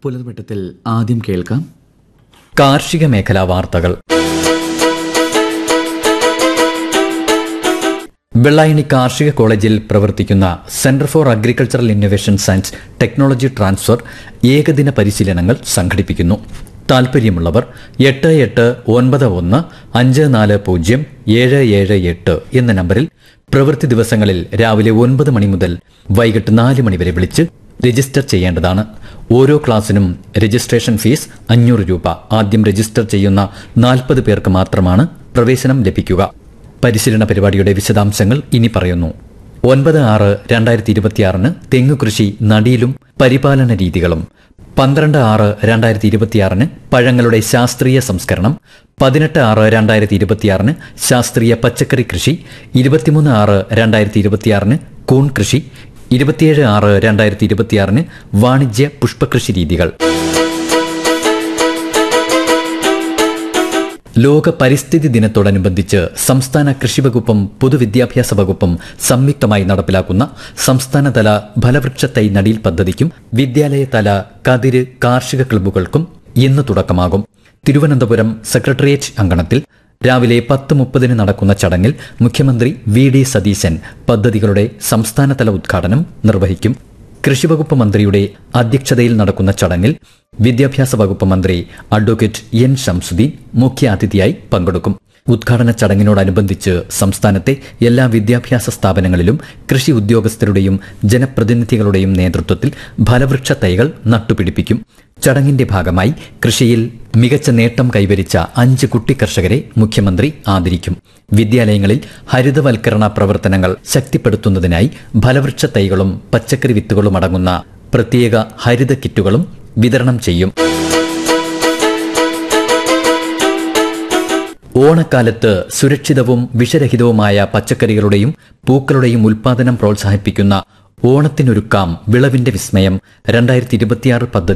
പുലർവെട്ടത്തിൽ ആദ്യം കേൾക്കാം കാർഷിക മേഖലാ വാർത്തകൾ വെള്ളായണി കാർഷിക കോളേജിൽ പ്രവർത്തിക്കുന്ന centre for agricultural innovations and technology transfer ഏകദിന പരിശീലനങ്ങൾ സംഘടിപ്പിക്കുന്നു താൽപ്പര്യമുള്ളവർ എട്ട് എട്ട് ഒൻപത് ഒന്ന് അഞ്ച് നാല് പൂജ്യം ഏഴ് ഏഴ് എട്ട് എന്ന നമ്പറിൽ പ്രവൃത്തി ദിവസങ്ങളിൽ രാവിലെ ഒൻപത് മണി മുതൽ വൈകിട്ട് നാല് മണി വരെ വിളിച്ച് രജിസ്റ്റർ ചെയ്യേണ്ടതാണ് ഓരോ ക്ലാസ്സിനും രജിസ്ട്രേഷൻ ഫീസ് അഞ്ഞൂറ് രൂപ ആദ്യം രജിസ്റ്റർ ചെയ്യുന്ന നാൽപ്പത് പേർക്ക് മാത്രമാണ് പ്രവേശനം ലഭിക്കുക പരിശീലന പരിപാടിയുടെ വിശദാംശങ്ങൾ ഇനി പറയുന്നു ഒൻപത് ആറ് രണ്ടായിരത്തി ഇരുപത്തിയാറിന് തെങ്ങു കൃഷി നടീലും പരിപാലന രീതികളും പന്ത്രണ്ട് ആറ് രണ്ടായിരത്തി ഇരുപത്തിയാറിന് പഴങ്ങളുടെ ശാസ്ത്രീയ സംസ്കരണം പതിനെട്ട് ആറ് രണ്ടായിരത്തി ഇരുപത്തിയാറിന് ശാസ്ത്രീയ പച്ചക്കറി കൃഷി ഇരുപത്തിമൂന്ന് ആറ് രണ്ടായിരത്തി ഇരുപത്തിയാറിന് കൂൺ കൃഷി ഇരുപത്തിയേഴ് ആറ് രണ്ടായിരത്തി ഇരുപത്തിയാറിന് വാണിജ്യ പുഷ്പകൃഷി രീതികൾ ലോക പരിസ്ഥിതി ദിനത്തോടനുബന്ധിച്ച് സംസ്ഥാന കൃഷിവകുപ്പും പൊതുവിദ്യാഭ്യാസ വകുപ്പും സംയുക്തമായി നടപ്പിലാക്കുന്ന സംസ്ഥാനതല ഫലവൃക്ഷ തൈ നടീൽ പദ്ധതിക്കും വിദ്യാലയതല കതിര് കാർഷിക ക്ലബ്ബുകൾക്കും ഇന്ന് തുടക്കമാകും തിരുവനന്തപുരം സെക്രട്ടേറിയറ്റ് അങ്കണത്തിൽ രാവിലെ പത്ത് മുപ്പതിന് നടക്കുന്ന ചടങ്ങിൽ മുഖ്യമന്ത്രി വി ഡി സതീശൻ പദ്ധതികളുടെ സംസ്ഥാനതല ഉദ്ഘാടനം നിർവഹിക്കും കൃഷിവകുപ്പ് മന്ത്രിയുടെ അധ്യക്ഷതയിൽ നടക്കുന്ന ചടങ്ങിൽ വിദ്യാഭ്യാസ വകുപ്പ് മന്ത്രി അഡ്വക്കേറ്റ് എൻ ഷംസുദ്ദീൻ മുഖ്യാതിഥിയായി പങ്കെടുക്കും ഉദ്ഘാടന ചടങ്ങിനോടനുബന്ധിച്ച് സംസ്ഥാനത്തെ എല്ലാ വിദ്യാഭ്യാസ സ്ഥാപനങ്ങളിലും കൃഷി ഉദ്യോഗസ്ഥരുടെയും ജനപ്രതിനിധികളുടെയും നേതൃത്വത്തിൽ ഫലവൃക്ഷ തൈകൾ നട്ടുപിടിപ്പിക്കും ചടങ്ങിന്റെ ഭാഗമായി കൃഷിയിൽ മികച്ച നേട്ടം കൈവരിച്ച അഞ്ച് കുട്ടി കർഷകരെ മുഖ്യമന്ത്രി ആദരിക്കും വിദ്യാലയങ്ങളിൽ ഹരിതവൽക്കരണ പ്രവർത്തനങ്ങൾ ശക്തിപ്പെടുത്തുന്നതിനായി ഫലവൃക്ഷ തൈകളും പച്ചക്കറി വിത്തുകളും അടങ്ങുന്ന പ്രത്യേക ഹരിത കിറ്റുകളും വിതരണം ചെയ്യും ഓണക്കാലത്ത് സുരക്ഷിതവും വിഷരഹിതവുമായ പച്ചക്കറികളുടെയും പൂക്കളുടെയും ഉൽപാദനം പ്രോത്സാഹിപ്പിക്കുന്ന ഓണത്തിനൊരുക്കാം വിളവിന്റെ വിസ്മയം രണ്ടായിരത്തി ഇരുപത്തിയാറ് പദ്ധതി